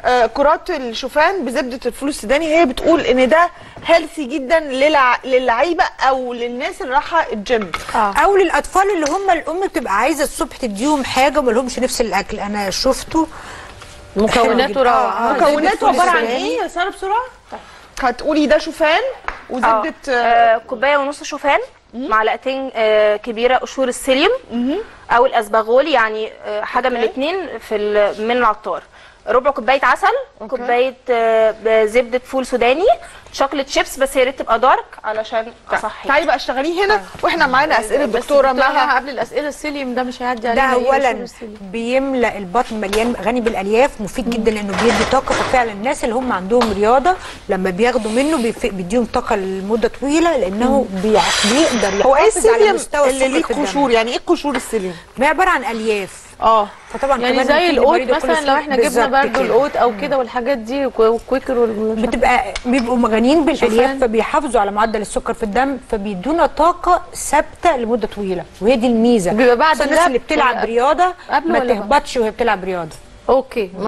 آه، كرات الشوفان بزبده الفول السوداني هي بتقول ان ده هيلثي جدا للع... للعيبه او للناس اللي رايحه الجيم او للاطفال اللي هم الام بتبقى عايزه الصبح تديهم حاجه وما لهمش نفس الاكل انا شفته مكوناته روعه مكوناته عباره عن السوداني. ايه يا ساره بسرعه هتقولي ده شوفان وزبده آه. آه كوبايه ونص شوفان معلقتين آه كبيره قشور السيليوم او الاسبغول يعني آه حاجه من أوكي. الاثنين في ال- من العطار ربع كوبايه عسل كوبايه آه زبده فول سوداني شوكليت شيبس بس يا ريت تبقى دارك علشان اصحي تعالي بقى اشتغليه هنا واحنا معانا اسئله بس الدكتوره دكتورة مها قبل الاسئله السيليوم ده مش هيعدي ده علينا إيه اولا شغل السيليوم؟ بيملا البطن مليان غني بالالياف مفيد جدا لانه بيدي طاقه ففعلا الناس اللي هم عندهم رياضه لما بياخدوا منه بيف- بيديهم طاقه لمده طويله لانه بيع- بيقدر هو ايه يحافظ على السيليوم مستوى اللي السكر ليه في الدم. قشور يعني ايه قشور السيليوم ما هي عباره عن الياف اه فطبعا يعني كمان زي مفيد القوت لمريض مثلا لو الكوليسترول. احنا جبنا بالظبط برضو كده. القوت او كده والحاجات دي والكويكر وال- بتبقى بيبقوا غنيين بالالياف شوفان. فبيحافظوا على معدل السكر في الدم فبيدونا طاقه ثابته لمده طويله وهي دي الميزه بيبقى بعد خصوصاً الناس اللعب اللي بتلعب ولا- رياضه قبل ما ولا بعد؟ تهبطش وهي بتلعب رياضه اوكي